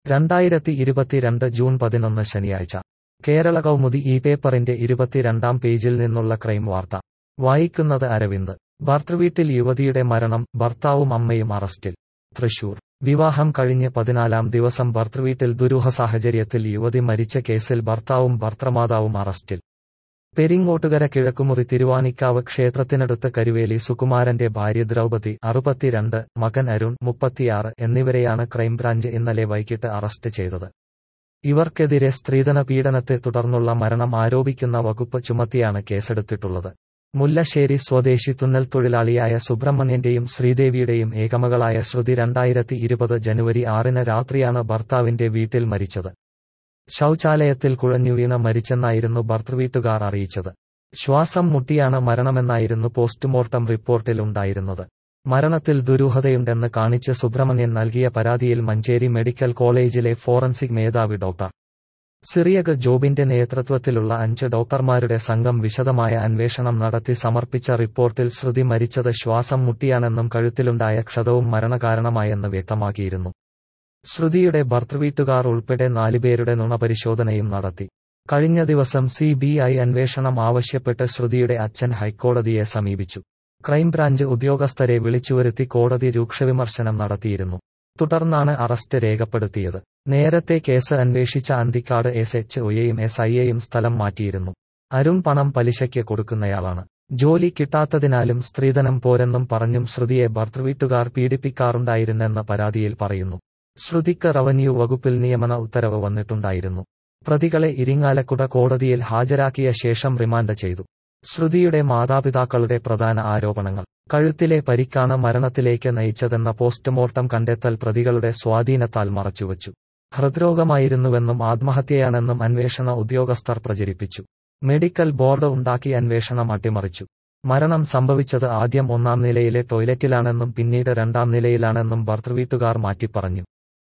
രണ്ടായിരത്തി ഇരുപത്തിരണ്ട് ജൂൺ പതിനൊന്ന് ശനിയാഴ്ച കേരള കൗമുദി ഈ പേപ്പറിന്റെ ഇരുപത്തിരണ്ടാം പേജിൽ നിന്നുള്ള ക്രൈം വാർത്ത വായിക്കുന്നത് അരവിന്ദ് ഭർത്തൃവീട്ടിൽ യുവതിയുടെ മരണം ഭർത്താവും അമ്മയും അറസ്റ്റിൽ തൃശൂർ വിവാഹം കഴിഞ്ഞ് പതിനാലാം ദിവസം ഭർത്തൃവീട്ടിൽ ദുരൂഹ സാഹചര്യത്തിൽ യുവതി മരിച്ച കേസിൽ ഭർത്താവും ഭർത്തൃമാതാവും അറസ്റ്റിൽ പെരിങ്ങോട്ടുകര കിഴക്കുമുറി തിരുവാനിക്കാവ് ക്ഷേത്രത്തിനടുത്ത് കരുവേലി സുകുമാരന്റെ ഭാര്യ ദ്രൗപതി അറുപത്തിരണ്ട് മകൻ അരുൺ മുപ്പത്തിയാറ് എന്നിവരെയാണ് ക്രൈംബ്രാഞ്ച് ഇന്നലെ വൈകിട്ട് അറസ്റ്റ് ചെയ്തത് ഇവർക്കെതിരെ സ്ത്രീധന പീഡനത്തെ തുടർന്നുള്ള മരണം ആരോപിക്കുന്ന വകുപ്പ് ചുമത്തിയാണ് കേസെടുത്തിട്ടുള്ളത് മുല്ലശ്ശേരി സ്വദേശി തുന്നൽ തൊഴിലാളിയായ സുബ്രഹ്മണ്യന്റെയും ശ്രീദേവിയുടെയും ഏകമകളായ ശ്രുതി രണ്ടായിരത്തി ഇരുപത് ജനുവരി ആറിന് രാത്രിയാണ് ഭർത്താവിന്റെ വീട്ടിൽ മരിച്ചത് ശൗചാലയത്തിൽ കുഴഞ്ഞു വീണ മരിച്ചെന്നായിരുന്നു ഭർത്തൃവീട്ടുകാർ അറിയിച്ചത് ശ്വാസം മുട്ടിയാണ് മരണമെന്നായിരുന്നു പോസ്റ്റ്മോർട്ടം റിപ്പോർട്ടിൽ ഉണ്ടായിരുന്നത് മരണത്തിൽ ദുരൂഹതയുണ്ടെന്ന് കാണിച്ച് സുബ്രഹ്മണ്യൻ നൽകിയ പരാതിയിൽ മഞ്ചേരി മെഡിക്കൽ കോളേജിലെ ഫോറൻസിക് മേധാവി ഡോക്ടർ സിറിയക് ജോബിന്റെ നേതൃത്വത്തിലുള്ള അഞ്ച് ഡോക്ടർമാരുടെ സംഘം വിശദമായ അന്വേഷണം നടത്തി സമർപ്പിച്ച റിപ്പോർട്ടിൽ ശ്രുതി മരിച്ചത് ശ്വാസം മുട്ടിയാണെന്നും കഴുത്തിലുണ്ടായ ക്ഷതവും മരണകാരണമായെന്ന് വ്യക്തമാക്കിയിരുന്നു ശ്രുതിയുടെ ഭർത്തൃവീട്ടുകാർ ഉൾപ്പെടെ നാലുപേരുടെ നുണപരിശോധനയും നടത്തി കഴിഞ്ഞ ദിവസം സി ബി ഐ അന്വേഷണം ആവശ്യപ്പെട്ട് ശ്രുതിയുടെ അച്ഛൻ ഹൈക്കോടതിയെ സമീപിച്ചു ക്രൈംബ്രാഞ്ച് ഉദ്യോഗസ്ഥരെ വിളിച്ചുവരുത്തി കോടതി രൂക്ഷവിമർശനം നടത്തിയിരുന്നു തുടർന്നാണ് അറസ്റ്റ് രേഖപ്പെടുത്തിയത് നേരത്തെ കേസ് അന്വേഷിച്ച അന്തിക്കാട് എസ് എച്ച് ഒയെയും എസ് ഐയെയും സ്ഥലം മാറ്റിയിരുന്നു അരുൺ പണം പലിശയ്ക്ക് കൊടുക്കുന്നയാളാണ് ജോലി കിട്ടാത്തതിനാലും സ്ത്രീധനം പോരെന്നും പറഞ്ഞും ശ്രുതിയെ ഭർത്തൃവീട്ടുകാർ പീഡിപ്പിക്കാറുണ്ടായിരുന്നെന്ന പരാതിയിൽ പറയുന്നു ശ്രുതിക്ക് റവന്യൂ വകുപ്പിൽ നിയമന ഉത്തരവ് വന്നിട്ടുണ്ടായിരുന്നു പ്രതികളെ ഇരിങ്ങാലക്കുട കോടതിയിൽ ഹാജരാക്കിയ ശേഷം റിമാൻഡ് ചെയ്തു ശ്രുതിയുടെ മാതാപിതാക്കളുടെ പ്രധാന ആരോപണങ്ങൾ കഴുത്തിലെ പരിക്കാണ് മരണത്തിലേക്ക് നയിച്ചതെന്ന പോസ്റ്റ്മോർട്ടം കണ്ടെത്തൽ പ്രതികളുടെ സ്വാധീനത്താൽ മറച്ചുവച്ചു ഹൃദ്രോഗമായിരുന്നുവെന്നും ആത്മഹത്യയാണെന്നും അന്വേഷണ ഉദ്യോഗസ്ഥർ പ്രചരിപ്പിച്ചു മെഡിക്കൽ ബോർഡ് ഉണ്ടാക്കി അന്വേഷണം അട്ടിമറിച്ചു മരണം സംഭവിച്ചത് ആദ്യം ഒന്നാം നിലയിലെ ടോയ്ലറ്റിലാണെന്നും പിന്നീട് രണ്ടാം നിലയിലാണെന്നും ഭർത്തൃവീട്ടുകാർ മാറ്റിപ്പറഞ്ഞു